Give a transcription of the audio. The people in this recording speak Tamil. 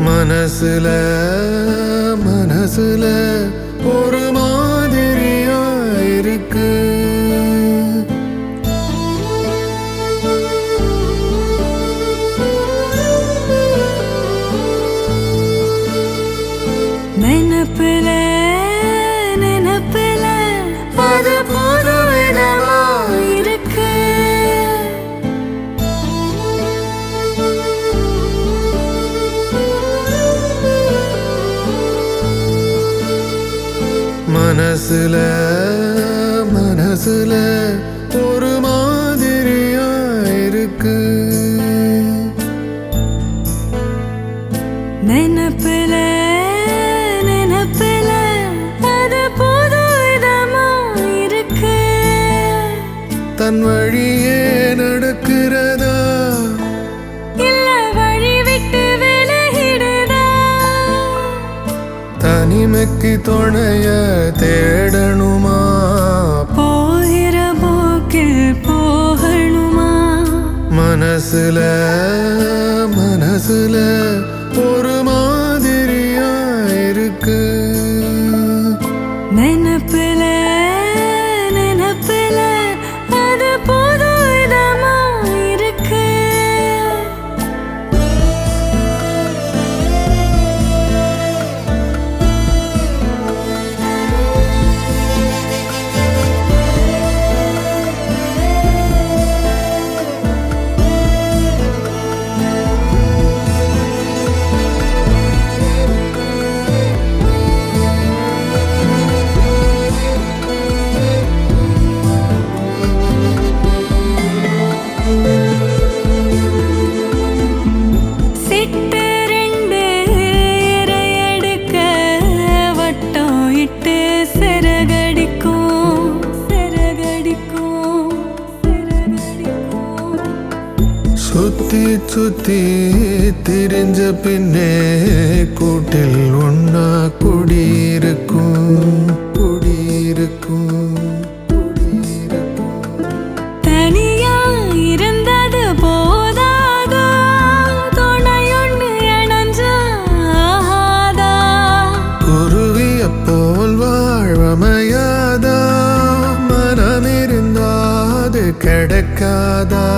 மனசுல மனசுல ஒரு மாதிரியா இருக்கு நினப்புல நினப்புல அது புது விதமா இருக்கு மனசுல மனசுல ஒரு மாதிரியா இருக்கு நினப்புல நினப்புல அது புது விதமா இருக்கு தன் வழியே நடக்கிறதா இல்ல வழி விட்டு விலகிடுதா தனிமைக்கு துணைய தேடணுமா போகிற போக்கில் போகணுமா மனசுல மனசுல ஒரு மாதிரியா இருக்கு நினப்புல நினப்புல அது புது விதமா இருக்கு சிட்டு ரெண்டு இரையெடுக்க வட்டம் இட்டு சிறகடிக்கும் சிறகடிக்கும் சிறகடிக்கும் சுத்தி சுத்தி திரிஞ்ச பின்னே கூட்டில் ஒன்னா குடியிருக்கும் குடியிருக்கும் குடியிருக்கும் தனியா இருந்தது போதாதா துணையொன்று இணைஞ்சாதா குருவிய போல் வாழ்வமையாதா மனம் இருந்தாது கிடைக்காதா